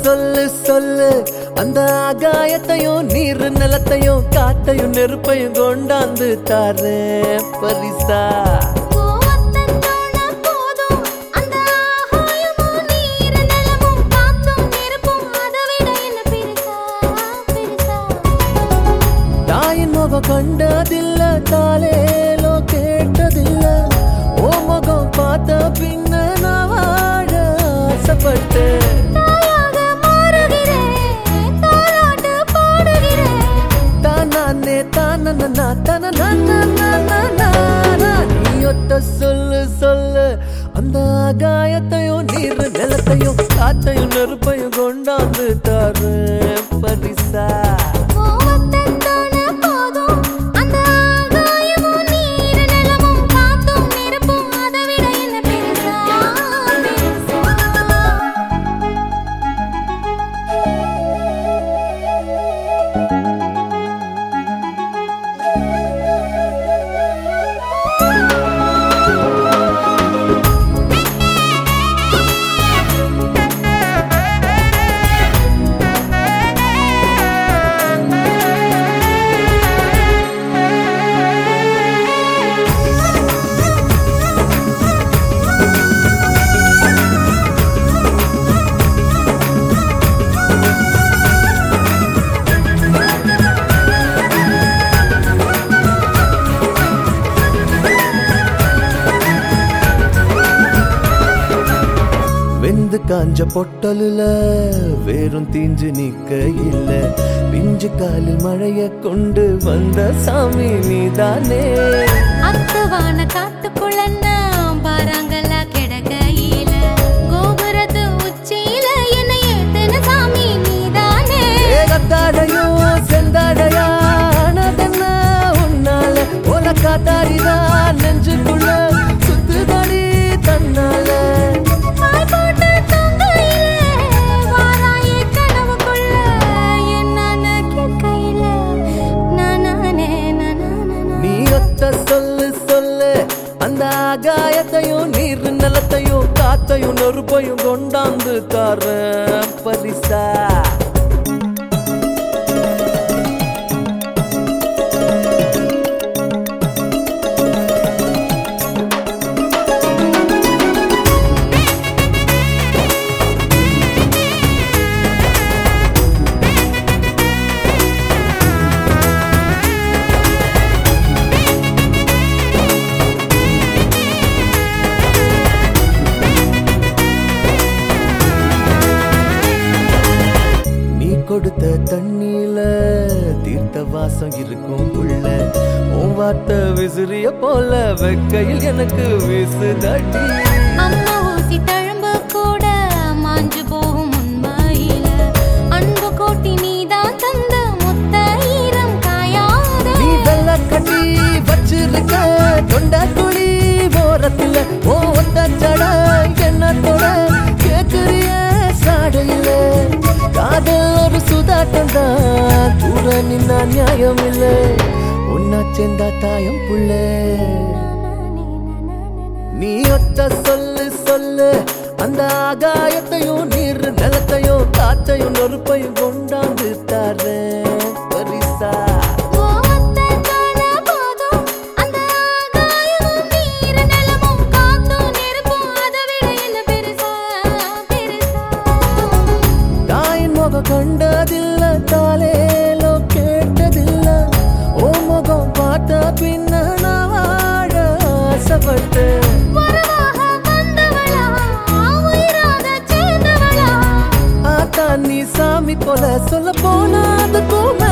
சொல்லு சொல்லு அந்த ஆகாயத்தையும் நீர் நிலத்தையும் காத்தையும் நெருப்பையும் கொண்டாந்து தாரேன் பரிசா கோவத்தன் தோண போதும் அந்த ஆகாயமும் நீர் நிலமும் காத்தும் நெருப்பும் அதை விட என்ன பெருசா பெருசா தாயின் முகம் கண்டதில்ல தாலேலோ கேட்டதில்ல ஓ முகம் பார்த்த பின்ன நான் வாழ ஆசைப்பட்டேன் தாயாக மாறுகிறேன் தாலாட்டு பாடுகிறேன் தானே தானனா தனனா நீ ஒத்த சொல்லு சொல்லு அந்த ஆகாயத்தையும் நீர் நிலத்தையும் காத்தையும் நெருப்பையும் கொண்டாந்து தரேன் பரிசா கோவத்தன் தோண போதும் அந்த ஆகாயமும் நீர் நிலமும் காத்தும் நெருப்பும் அதை விட என்ன பெருசா பெருசா வெந்து காஞ்ச பொட்டலுல வேறும் தீஞ்சு நிக்க இல்ல பிஞ்சு காலில் மழைய கொண்டு வந்த சாமி நீதானே அத்துவான காட்டுக்குள்ள நான் பாறாங்கல்லா கிடக்கையில கோபுரத்து உச்சியில என்னை ஏத்தன சாமி நீதானே ஏகத்தாடையும் செந்தாடையானதென்ன உன்னால உனக்காத்தாடிதான் நெஞ்சுக்குள்ள சுத்துதடி தன்னால பாய் போட்டு தூங்கையில வாராயே கனவுக்குள்ள என்னன்னு கேட்கையில நானானே நானானே நீ ஒத்த சொல்லு சொல்லு அந்த ஆகாயத்தையும் நீர் நிலத்தையும் காத்தையும் நெருப்பையும் கொண்டாந்து தரேன் பரிசா நீ கொடுத்த தண்ணியில தீர்த்த வாசம் இருக்கும் உள்ள உன் வார்த்தை விசிறிய போல வெக்கையில் எனக்கு வீசுதடி அம்மா ஊசி தழும்பு கூட மாஞ்சு போகும் உண்மையில அன்பு கோட்டி நீதான் தந்த முத்த ஈரம் காயாத நீ வெள்ள கட்டி வச்சிருக்க தொண்ட குழி ஓரத்துல ஓ ஒத்த ஜட என்னத்தோட கேக்குறிய சாடையில காதல் ஒரு சுதாட்டம் தான் தூர நின்னா நியாயம் இல்ல ஒன்னா சேர்ந்தா தாயம் புள்ள நீ ஒத்த சொல்லு சொல்லு அந்த ஆகாயத்தையும் நீர் நிலத்தையும் காத்தையும் நெருப்பையும் கொண்டாந்து தரேன் பரிசா கோவத்தை காண போதும் அந்த ஆகாயமும் நீர் நிலமும் காத்தும் நெருப்பும் அதை விட என்ன பெருசா பெருசா தாயின் முகம் கண்டதில்ல தாலேலோ கேட்டதில்ல ஓ முகம் பார்த்த பின்ன நான் வாழ ஆசைப்பட்டேன் வரவாக வந்தவளா உயிராக சேர்ந்தவளா ஆத்தா நீ சாமி போல சொல்ல போனா அதுக்கும்